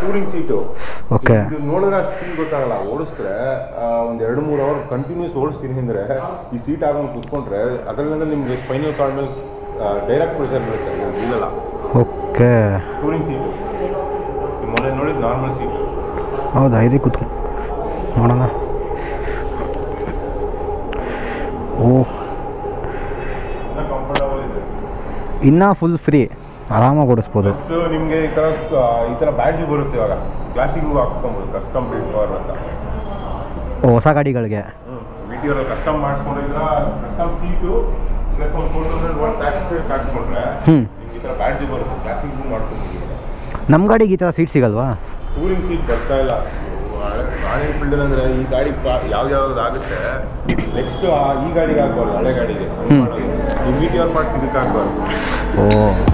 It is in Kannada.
Touring seat Okay. ಇದು ನೋಡಿದ್ರೆ ಅಷ್ಟು ಫೀಲ್ ಗೊತ್ತಾಗಲ್ಲ ಓಡಿಸಿದ್ರೆ ಒಂದು ಎರಡು ಮೂರು ಅವರ್ ಕಂಟಿನ್ಯೂಸ್ ಓಡಿಸ್ತೀನಿ ಅಂದರೆ ಈ ಸೀಟ್ ಆಗೊಂಡು ಕೂತ್ಕೊಂಡ್ರೆ ಅದರಿಂದ ನಿಮಗೆ ಸ್ಪೈನಲ್ ಕಾರ್ಡ್ ಮೇಲೆ ಡೈರೆಕ್ಟ್ ಪ್ರೆಷರ್ ಬೀಳುತ್ತೆ ಇದು ಬೀಳಲ್ಲ ಓಕೆ ಟೂರಿಂಗ್ ಸೀಟು ಮೊನ್ನೆ ನೋಡಿದ ನಾರ್ಮಲ್ ಸೀಟು ಹೌದಾ ಇದೆ ಕೂತ್ಕೊ ನೋಡೋಣ ಓ ಕಂಫರ್ಟಬಲ್ ಇದೆ ಇನ್ನೂ ಫುಲ್ ಫ್ರೀ ಆರಾಮಾಗಿ ಓಡಿಸ್ಬೋದು ಸೊ ನಿಮಗೆ ಈ ಥರ ಆ, ಈ ಥರ ಬ್ಯಾಟ್ರಿ ಬರುತ್ತೆ ಇವಾಗ ಕ್ಲಾಸಿಗೂ ಹಾಕ್ಸ್ಕೊಬೋದು ಕಸ್ಟಮ್ ಬಿಲ್ಡ್ ಪವರ್ ಅಂತ ಓ, ಹೊಸ ಗಾಡಿಗಳಿಗೆ ವಿ ಟಿ ಅವರಲ್ಲಿ ಕಸ್ಟಮ್ ಮಾಡಿಸ್ಕೊಂಡಿದ್ರ ಕಸ್ಟಮ್ ಸೀಟು ಪ್ಲಸ್ ಒಂದು ಫೋರ್ ತೌಸಂಡ್ ಒನ್ ಟ್ಯಾಕ್ಸ್ ಹಾಕ್ಸ್ಕೊಂಡ್ರೆ ಹ್ಞೂ ನಿಮ್ಗೆ ಈ ಥರ ಬ್ಯಾಟ್ರಿ ಬರುತ್ತೆ ಕ್ಲಾಸಿಗೂ ಮಾಡ್ಕೊಬೋದು ನಮ್ಮ ಗಾಡಿಗೆ ಈ ಥರ ಸೀಟ್ ಸಿಗಲ್ವಾ ಟೂರಿಂಗ್ ಸೀಟ್ ಬರ್ತಾ ಇಲ್ಲ ರಾಯಲ್ ಫೀಲ್ಡ್ ಅಂದ್ರೆ ಈ ಗಾಡಿ ಯಾವ್ದು ಯಾವ್ದು ಆಗುತ್ತೆ ನೆಕ್ಸ್ಟ್ ಈ ಗಾಡಿಗೆ ಹಾಕ್ಬಾರ್ದು ಹಳೆ ಗಾಡಿಗೆ ಹ್ಮ್. ಈ ವಿ ಟಿ ಆರ್ ಪಾರ್ಟ್ಸ್ ಇದಕ್ಕೆ ಹಾಕ್ಬಾರ್ದು ಓ